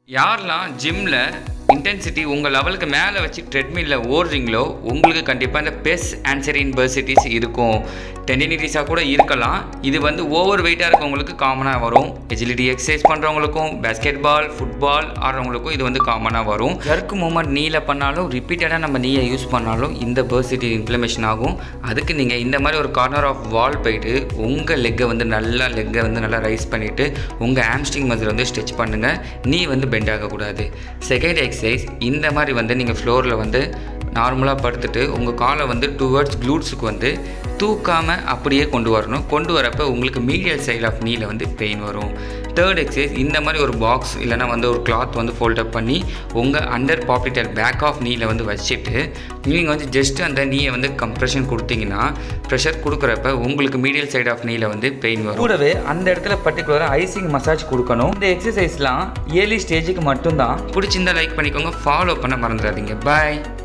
யாரெல்லாம் ஜிம்மில் இன்டென்சிட்டி உங்கள் லெவலுக்கு மேலே வச்சு ட்ரெட்மில்ல ஓடுறீங்களோ உங்களுக்கு கண்டிப்பாக இந்த பெஸ் ஆன்சர் இன்பர்சிட்டிஸ் இருக்கும் டெண்டினிட்டிஸாக கூட இருக்கலாம் இது வந்து ஓவர் வெயிட்டாக இருக்கவங்களுக்கு காமனாக வரும் எஜிலிட்டி எக்ஸசைஸ் பண்ணுறவங்களுக்கும் பேஸ்கெட் பால் ஃபுட்பால் ஆடுறவங்களுக்கும் இது வந்து காமனாக வரும் ஜர்க் மூமெண்ட் நீல பண்ணாலும் ரிப்பீட்டடாக நம்ம நீயை யூஸ் பண்ணாலும் இந்த பர்சிட்டி இன்ஃப்ளமேஷன் ஆகும் அதுக்கு நீங்கள் இந்த மாதிரி ஒரு கார்னர் ஆஃப் வால் போயிட்டு உங்கள் லெக்கை வந்து நல்லா லெக்கை வந்து நல்லா ரைஸ் பண்ணிவிட்டு உங்கள் ஆம்ஸ்டிங் மசில் வந்து ஸ்ட்ரெச் பண்ணுங்கள் நீ வந்து பெண்ட் ஆகக்கூடாது செகண்ட் எக்ஸசைஸ் இந்த மாதிரி வந்து நீங்கள் ஃப்ளோரில் வந்து நார்மலாக படுத்துட்டு உங்கள் காலை வந்து டுவர்ட்ஸ் க்ளூட்ஸுக்கு வந்து தூக்காமல் அப்படியே கொண்டு வரணும் கொண்டு வரப்போ உங்களுக்கு மீடியல் சைடு ஆஃப் நீல வந்து பெயின் வரும் தேர்ட் எக்ஸசைஸ் இந்த மாதிரி ஒரு பாக்ஸ் இல்லைனா வந்து ஒரு கிளாத் வந்து ஃபோல்ட் அப் பண்ணி உங்கள் அண்டர் பாப்டிட்டர் பேக் ஆஃப் நீல வந்து வச்சுட்டு நீங்கள் வந்து ஜஸ்ட் அந்த நீயை வந்து கம்ப்ரெஷன் கொடுத்தீங்கன்னா ப்ரெஷர் கொடுக்குறப்ப உங்களுக்கு மீடியல் சைடு ஆஃப் நீல வந்து பெயின் வரும் கூடவே அந்த இடத்துல பர்டிகுலராக ஐசிங் மசாஜ் கொடுக்கணும் இந்த எக்ஸசைஸ்லாம் ஏர்லி ஸ்டேஜுக்கு மட்டும்தான் பிடிச்சிருந்தா லைக் பண்ணிக்கோங்க ஃபாலோ பண்ண மறந்துடாதீங்க பாய்